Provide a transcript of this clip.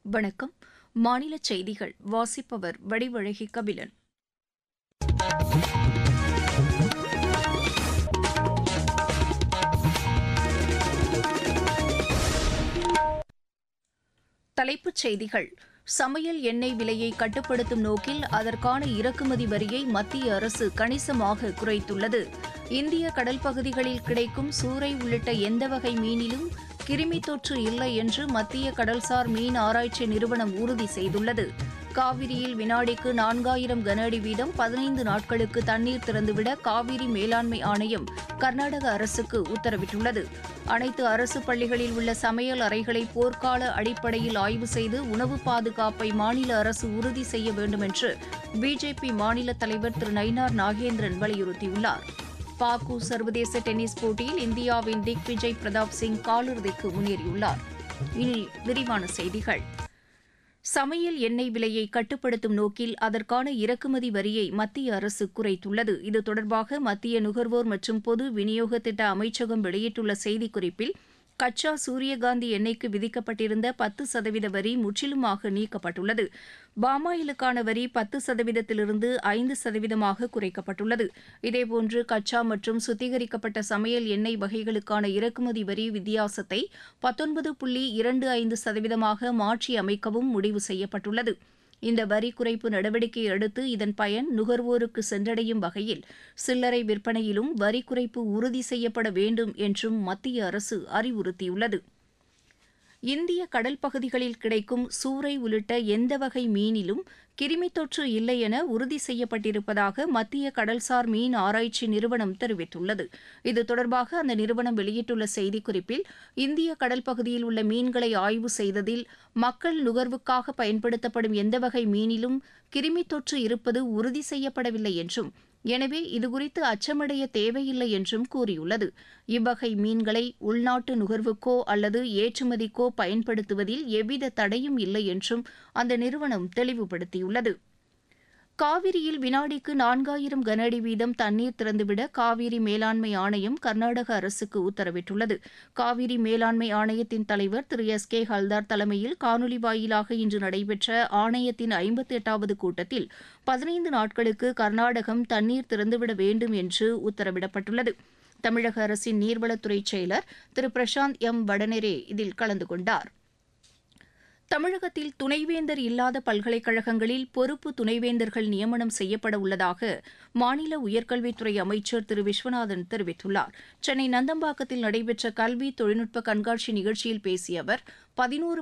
வணக்கம் மாநில செய்திகள் வாசிப்பவர் வடிவழகி கபிலன் தலைப்புச் செய்திகள் சமையல் எண்ணெய் விலையை கட்டுப்படுத்தும் நோக்கில் அதற்கான இறக்குமதி வரியை மத்திய அரசு கணிசமாக குறைத்துள்ளது இந்திய கடல் பகுதிகளில் கிடைக்கும் சூறை உள்ளிட்ட எந்த வகை மீனிலும் கிருமி தொற்று இல்லை என்று மத்திய கடல்சார் மீன் ஆராய்ச்சி நிறுவனம் உறுதி செய்துள்ளது காவிரியில் வினாடிக்கு நான்காயிரம் கன அடி வீதம் பதினைந்து நாட்களுக்கு தண்ணீர் திறந்துவிட காவிரி மேலாண்மை ஆணையம் கர்நாடக அரசுக்கு உத்தரவிட்டுள்ளது அனைத்து அரசு பள்ளிகளில் உள்ள சமையல் அறைகளை போர்க்கால அடிப்படையில் ஆய்வு செய்து உணவு பாதுகாப்பை மாநில அரசு உறுதி செய்ய வேண்டும் என்று பிஜேபி மாநில தலைவர் திரு நயினார் நாகேந்திரன் வலியுறுத்தியுள்ளார் பாக்கு சர்வதேச டென்னிஸ் போட்டியில் இந்தியாவின் திக் விஜய் பிரதாப் சிங் காலிறுதிக்கு முன்னேறியுள்ளார் இனி விரிவான செய்திகள் சமையல் எண்ணெய் விலையை கட்டுப்படுத்தும் நோக்கில் அதற்கான இறக்குமதி வரியை மத்திய அரசு குறைத்துள்ளது இது தொடர்பாக மத்திய நுகர்வோர் மற்றும் பொது விநியோக திட்ட அமைச்சகம் வெளியிட்டுள்ள செய்திக்குறிப்பில் கச்சா சூரியகாந்தி எண்ணெய்க்கு விதிக்கப்பட்டிருந்த பத்து சதவீத வரி முற்றிலுமாக நீக்கப்பட்டுள்ளது பாமாயிலுக்கான வரி பத்து சதவீதத்திலிருந்து ஐந்து சதவீதமாக குறைக்கப்பட்டுள்ளது இதேபோன்று கச்சா மற்றும் சுத்திகரிக்கப்பட்ட சமையல் எண்ணெய் வகைகளுக்கான இறக்குமதி வரி வித்தியாசத்தை பத்தொன்பது புள்ளி இரண்டு ஐந்து சதவீதமாக மாற்றி அமைக்கவும் முடிவு செய்யப்பட்டுள்ளது இந்த வரி குறைப்பு நடவடிக்கையை அடுத்து இதன் பயன் நுகர்வோருக்கு சென்றடையும் வகையில் சில்லறை விற்பனையிலும் வரி குறைப்பு உறுதி செய்யப்பட வேண்டும் என்றும் மத்திய அரசு அறிவுறுத்தியுள்ளது இந்திய கடல் பகுதிகளில் கிடைக்கும் சூறை உள்ளிட்ட எந்த வகை மீனிலும் கிருமி தொற்று இல்லை என உறுதி செய்யப்பட்டிருப்பதாக மத்திய கடல்சார் மீன் ஆராய்ச்சி நிறுவனம் தெரிவித்துள்ளது இது தொடர்பாக அந்த நிறுவனம் வெளியிட்டுள்ள செய்திக்குறிப்பில் இந்திய கடல் பகுதியில் உள்ள மீன்களை ஆய்வு செய்ததில் மக்கள் நுகர்வுக்காக பயன்படுத்தப்படும் எந்த வகை மீனிலும் கிருமி தொற்று இருப்பது உறுதி செய்யப்படவில்லை என்றும் எனவே இதுகுறித்து அச்சமடைய தேவையில்லை என்றும் கூறியுள்ளது இவ்வகை மீன்களை உள்நாட்டு நுகர்வுக்கோ அல்லது ஏற்றுமதிக்கோ பயன்படுத்துவதில் எவ்வித தடையும் இல்லை என்றும் அந்த நிறுவனம் தெளிவுபடுத்தியுள்ளது காவிரியில் வினாடிக்கு நான்காயிரம் கன அடி வீதம் தண்ணீர் திறந்துவிட காவிரி மேலாண்மை ஆணையம் கர்நாடக அரசுக்கு உத்தரவிட்டுள்ளது காவிரி மேலாண்மை ஆணையத்தின் தலைவர் திரு எஸ் கே ஹல்தார் தலைமையில் காணொலி வாயிலாக இன்று நடைபெற்ற ஆணையத்தின் ஐம்பத்தி எட்டாவது கூட்டத்தில் பதினைந்து நாட்களுக்கு கர்நாடகம் தண்ணீர் திறந்துவிட வேண்டும் என்று உத்தரவிடப்பட்டுள்ளது தமிழக அரசின் நீர்வளத்துறை செயலர் திரு பிரசாந்த் எம் வடநெரே இதில் கலந்து கொண்டார் தமிழகத்தில் துணைவேந்தர் இல்லாத பல்கலைக்கழகங்களில் பொறுப்பு துணைவேந்தர்கள் நியமனம் செய்யப்பட உள்ளதாக மாநில உயர்கல்வித்துறை அமைச்சர் திரு விஸ்வநாதன் தெரிவித்துள்ளார் சென்னை நந்தம்பாக்கத்தில் நடைபெற்ற கல்வி தொழில்நுட்ப கண்காட்சி நிகழ்ச்சியில் பேசிய அவர் பதினோரு